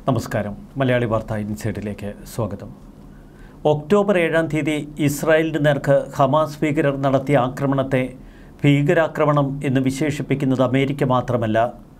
നമസ്കാരം മലയാളി വാർത്ത ഇൻസൈഡിലേക്ക് സ്വാഗതം ഒക്ടോബർ ഏഴാം തീയതി ഇസ്രായേലിന് നേർക്ക് ഹമാസ് ഭീകരർ നടത്തിയ ആക്രമണത്തെ ഭീകരാക്രമണം എന്ന് വിശേഷിപ്പിക്കുന്നത് അമേരിക്ക മാത്രമല്ല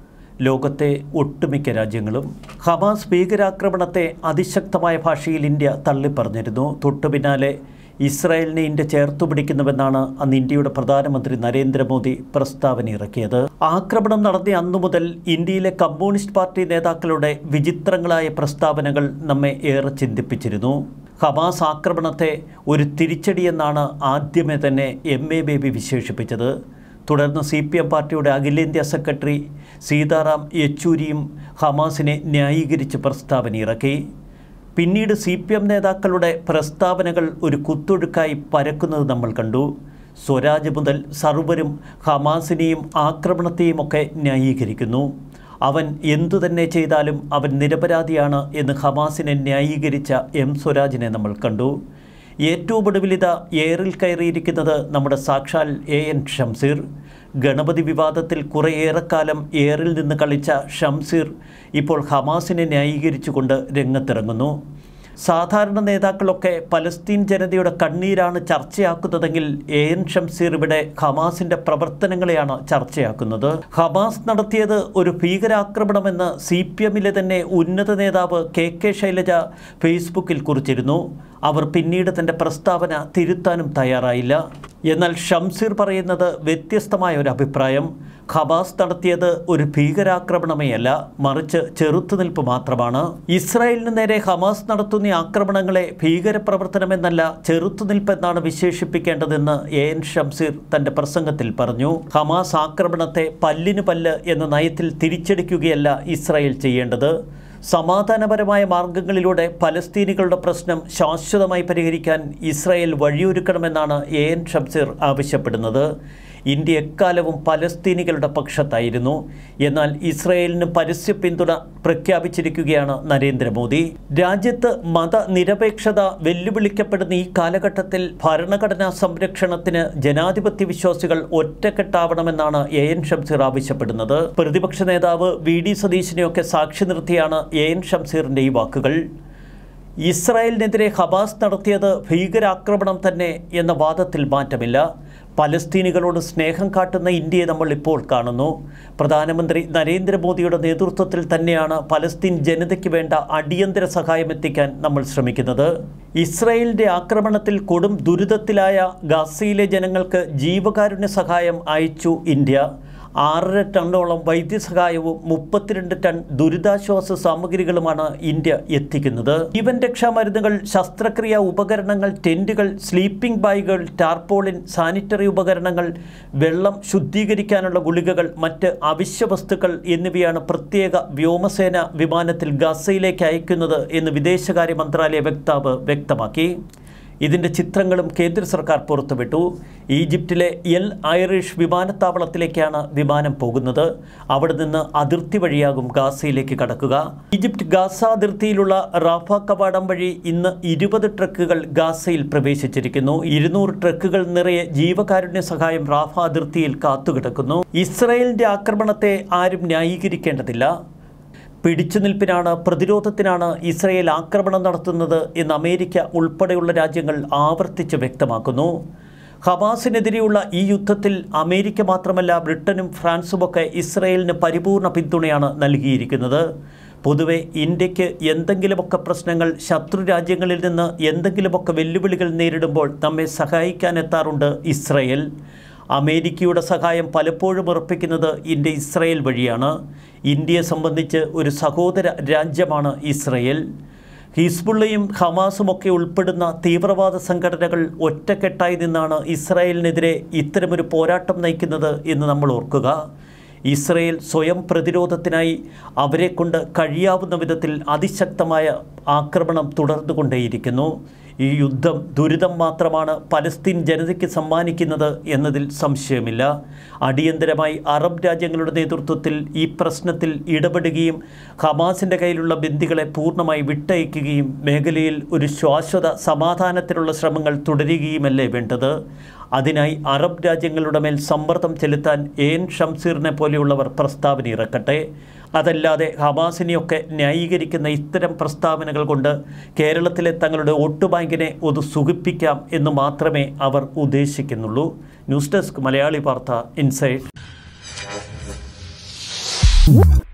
ലോകത്തെ ഒട്ടുമിക്ക രാജ്യങ്ങളും ഹമാസ് ഭീകരാക്രമണത്തെ അതിശക്തമായ ഭാഷയിൽ ഇന്ത്യ തള്ളിപ്പറഞ്ഞിരുന്നു തൊട്ടു പിന്നാലെ ഇസ്രായേലിനെ ഇന്ത്യ ചേർത്തു പിടിക്കുന്നുവെന്നാണ് അന്ന് ഇന്ത്യയുടെ പ്രധാനമന്ത്രി നരേന്ദ്രമോദി പ്രസ്താവന ഇറക്കിയത് ആക്രമണം നടത്തിയ അന്നു മുതൽ ഇന്ത്യയിലെ കമ്മ്യൂണിസ്റ്റ് പാർട്ടി നേതാക്കളുടെ വിചിത്രങ്ങളായ പ്രസ്താവനകൾ നമ്മെ ഏറെ ചിന്തിപ്പിച്ചിരുന്നു ഹമാസ് ആക്രമണത്തെ ഒരു തിരിച്ചടിയെന്നാണ് ആദ്യമേ തന്നെ എം എ ബേബി വിശേഷിപ്പിച്ചത് തുടർന്ന് സി പി എം പാർട്ടിയുടെ അഖിലേന്ത്യാ സെക്രട്ടറി സീതാറാം യെച്ചൂരിയും ഹമാസിനെ ന്യായീകരിച്ച് പ്രസ്താവന ഇറക്കി പിന്നീട് സി പി എം നേതാക്കളുടെ പ്രസ്താവനകൾ ഒരു കുത്തൊഴുക്കായി പരക്കുന്നത് നമ്മൾ കണ്ടു സ്വരാജ് മുതൽ സർവരും ഹമാസിനെയും ആക്രമണത്തെയും ഒക്കെ ന്യായീകരിക്കുന്നു അവൻ എന്തു തന്നെ ചെയ്താലും അവൻ നിരപരാധിയാണ് എന്ന് ഹമാസിനെ ന്യായീകരിച്ച എം സ്വരാജിനെ നമ്മൾ കണ്ടു ഏറ്റവും ഒടുവിൽ ഇതാ ഏറിൽ കയറിയിരിക്കുന്നത് നമ്മുടെ സാക്ഷാൽ എ എൻ ഷംസീർ ഗണപതി വിവാദത്തിൽ കുറേയേറെക്കാലം ഏറിൽ നിന്ന് കളിച്ച ഷംസീർ ഇപ്പോൾ ഹമാസിനെ ന്യായീകരിച്ചുകൊണ്ട് രംഗത്തിറങ്ങുന്നു സാധാരണ നേതാക്കളൊക്കെ പലസ്തീൻ ജനതയുടെ കണ്ണീരാണ് ചർച്ചയാക്കുന്നതെങ്കിൽ എ എൻ ഷംസീർ ഇവിടെ ഹമാസിന്റെ പ്രവർത്തനങ്ങളെയാണ് ചർച്ചയാക്കുന്നത് ഹമാസ് നടത്തിയത് ഒരു ഭീകരാക്രമണമെന്ന് സി പി എമ്മിലെ തന്നെ ഉന്നത നേതാവ് കെ കെ ശൈലജ ഫേസ്ബുക്കിൽ കുറിച്ചിരുന്നു അവർ പിന്നീട് തൻ്റെ പ്രസ്താവന തിരുത്താനും തയ്യാറായില്ല എന്നാൽ ഷംസീർ പറയുന്നത് വ്യത്യസ്തമായ ഒരു അഭിപ്രായം ഖബാസ് നടത്തിയത് ഒരു ഭീകരാക്രമണമേ അല്ല മറിച്ച് ചെറുത്തുനിൽപ്പ് മാത്രമാണ് ഇസ്രായേലിന് നേരെ ഹമാസ് നടത്തുന്ന ആക്രമണങ്ങളെ ഭീകരപ്രവർത്തനമെന്നല്ല ചെറുത്തുനിൽപ്പെന്നാണ് വിശേഷിപ്പിക്കേണ്ടതെന്ന് എ എൻ ഷംസീർ തന്റെ പ്രസംഗത്തിൽ പറഞ്ഞു ഹമാസ് ആക്രമണത്തെ പല്ലിനു പല്ല് എന്ന നയത്തിൽ തിരിച്ചടിക്കുകയല്ല ഇസ്രായേൽ ചെയ്യേണ്ടത് സമാധാനപരമായ മാർഗങ്ങളിലൂടെ പലസ്തീനികളുടെ പ്രശ്നം ശാശ്വതമായി പരിഹരിക്കാൻ ഇസ്രായേൽ വഴിയൊരുക്കണമെന്നാണ് എ എൻ ഷംസീർ ആവശ്യപ്പെടുന്നത് ഇന്ത്യ എക്കാലവും പലസ്തീനികളുടെ പക്ഷത്തായിരുന്നു എന്നാൽ ഇസ്രായേലിന് പരസ്യ പിന്തുണ പ്രഖ്യാപിച്ചിരിക്കുകയാണ് നരേന്ദ്രമോദി രാജ്യത്ത് മതനിരപേക്ഷത വെല്ലുവിളിക്കപ്പെടുന്ന ഈ കാലഘട്ടത്തിൽ ഭരണഘടനാ സംരക്ഷണത്തിന് ജനാധിപത്യ വിശ്വാസികൾ ഒറ്റക്കെട്ടാവണമെന്നാണ് എ എൻ ഷംസീർ ആവശ്യപ്പെടുന്നത് പ്രതിപക്ഷ നേതാവ് വി ഡി സതീശിനെയൊക്കെ സാക്ഷി നിർത്തിയാണ് എ എൻ ഷംസീറിന്റെ ഈ വാക്കുകൾ ഇസ്രായേലിനെതിരെ ഹമാസ് നടത്തിയത് ഭീകരാക്രമണം തന്നെ എന്ന വാദത്തിൽ മാറ്റമില്ല പലസ്തീനികളോട് സ്നേഹം കാട്ടുന്ന ഇന്ത്യയെ നമ്മൾ ഇപ്പോൾ കാണുന്നു പ്രധാനമന്ത്രി നരേന്ദ്രമോദിയുടെ നേതൃത്വത്തിൽ തന്നെയാണ് പലസ്തീൻ ജനതയ്ക്ക് വേണ്ട അടിയന്തര സഹായം എത്തിക്കാൻ നമ്മൾ ശ്രമിക്കുന്നത് ഇസ്രായേലിൻ്റെ ആക്രമണത്തിൽ കൊടും ദുരിതത്തിലായ ഗാസയിലെ ജനങ്ങൾക്ക് ജീവകാരുണ്യ സഹായം അയച്ചു ഇന്ത്യ ആറര ടണ്ണോളം വൈദ്യസഹായവും മുപ്പത്തിരണ്ട് ടൺ ദുരിതാശ്വാസ സാമഗ്രികളുമാണ് ഇന്ത്യ എത്തിക്കുന്നത് ജീവൻ രക്ഷാ മരുന്നുകൾ ശസ്ത്രക്രിയ ഉപകരണങ്ങൾ ടെൻറ്റുകൾ സ്ലീപ്പിംഗ് ബാഗുകൾ ടാർപോളിൻ സാനിറ്ററി ഉപകരണങ്ങൾ വെള്ളം ശുദ്ധീകരിക്കാനുള്ള ഗുളികകൾ മറ്റ് അവശ്യ വസ്തുക്കൾ എന്നിവയാണ് പ്രത്യേക വ്യോമസേന വിമാനത്തിൽ ഗസയിലേക്ക് അയക്കുന്നത് എന്ന് വിദേശകാര്യ മന്ത്രാലയ വക്താവ് വ്യക്തമാക്കി ഇതിൻ്റെ ചിത്രങ്ങളും കേന്ദ്ര സർക്കാർ പുറത്തുവിട്ടു ഈജിപ്തിലെ എൽ ഐറിഷ് വിമാനത്താവളത്തിലേക്കാണ് വിമാനം പോകുന്നത് അവിടെ നിന്ന് അതിർത്തി വഴിയാകും ഗാസയിലേക്ക് കടക്കുക ഈജിപ്ത് ഗാസ അതിർത്തിയിലുള്ള റാഫ കവാടം വഴി ഇന്ന് ഇരുപത് ട്രക്കുകൾ ഗാസയിൽ പ്രവേശിച്ചിരിക്കുന്നു ഇരുന്നൂറ് ട്രക്കുകൾ നിറയെ ജീവകാരുണ്യ സഹായം റാഫ അതിർത്തിയിൽ കാത്തുകിടക്കുന്നു ഇസ്രായേലിന്റെ ആക്രമണത്തെ ആരും ന്യായീകരിക്കേണ്ടതില്ല പിടിച്ചുനിൽപ്പിനാണ് പ്രതിരോധത്തിനാണ് ഇസ്രയേൽ ആക്രമണം നടത്തുന്നത് എന്ന് അമേരിക്ക ഉൾപ്പെടെയുള്ള രാജ്യങ്ങൾ ആവർത്തിച്ച് വ്യക്തമാക്കുന്നു ഹമാസിനെതിരെയുള്ള ഈ യുദ്ധത്തിൽ അമേരിക്ക മാത്രമല്ല ബ്രിട്ടനും ഫ്രാൻസുമൊക്കെ ഇസ്രയേലിന് പരിപൂർണ പിന്തുണയാണ് നൽകിയിരിക്കുന്നത് പൊതുവെ ഇന്ത്യക്ക് എന്തെങ്കിലുമൊക്കെ പ്രശ്നങ്ങൾ ശത്രു രാജ്യങ്ങളിൽ നിന്ന് എന്തെങ്കിലുമൊക്കെ വെല്ലുവിളികൾ നേരിടുമ്പോൾ നമ്മെ സഹായിക്കാൻ എത്താറുണ്ട് ഇസ്രയേൽ അമേരിക്കയുടെ സഹായം പലപ്പോഴും ഉറപ്പിക്കുന്നത് ഇന്ത്യ ഇസ്രയേൽ വഴിയാണ് ഇന്ത്യയെ സംബന്ധിച്ച് ഒരു സഹോദര രാജ്യമാണ് ഇസ്രയേൽ ഹിസ്ബുള്ളയും ഹമാസുമൊക്കെ ഉൾപ്പെടുന്ന തീവ്രവാദ സംഘടനകൾ ഒറ്റക്കെട്ടായി നിന്നാണ് ഇസ്രായേലിനെതിരെ ഇത്തരമൊരു പോരാട്ടം നയിക്കുന്നത് എന്ന് നമ്മൾ ഓർക്കുക ഇസ്രയേൽ സ്വയം പ്രതിരോധത്തിനായി അവരെക്കൊണ്ട് കഴിയാവുന്ന വിധത്തിൽ അതിശക്തമായ ആക്രമണം തുടർന്നുകൊണ്ടേയിരിക്കുന്നു ഈ യുദ്ധം ദുരിതം മാത്രമാണ് പലസ്തീൻ ജനതയ്ക്ക് സമ്മാനിക്കുന്നത് എന്നതിൽ സംശയമില്ല അടിയന്തരമായി അറബ് രാജ്യങ്ങളുടെ നേതൃത്വത്തിൽ ഈ പ്രശ്നത്തിൽ ഇടപെടുകയും ഹമാസിൻ്റെ കയ്യിലുള്ള ബന്ദികളെ പൂർണ്ണമായി വിട്ടയക്കുകയും മേഖലയിൽ ഒരു ശാശ്വത സമാധാനത്തിനുള്ള ശ്രമങ്ങൾ തുടരുകയുമല്ലേ വേണ്ടത് അതിനായി അറബ് രാജ്യങ്ങളുടെ മേൽ സമ്മർദ്ദം ചെലുത്താൻ എൻ ഷംസീറിനെ പോലെയുള്ളവർ പ്രസ്താവന ഇറക്കട്ടെ അതല്ലാതെ ഹമാസിനെയൊക്കെ ന്യായീകരിക്കുന്ന ഇത്തരം പ്രസ്താവനകൾ കൊണ്ട് കേരളത്തിലെ തങ്ങളുടെ വോട്ട് ബാങ്കിനെ ഒന്ന് സുഖിപ്പിക്കാം എന്ന് മാത്രമേ അവർ ഉദ്ദേശിക്കുന്നുള്ളൂ ന്യൂസ് ഡെസ്ക് മലയാളി വാർത്ത ഇൻസൈഡ്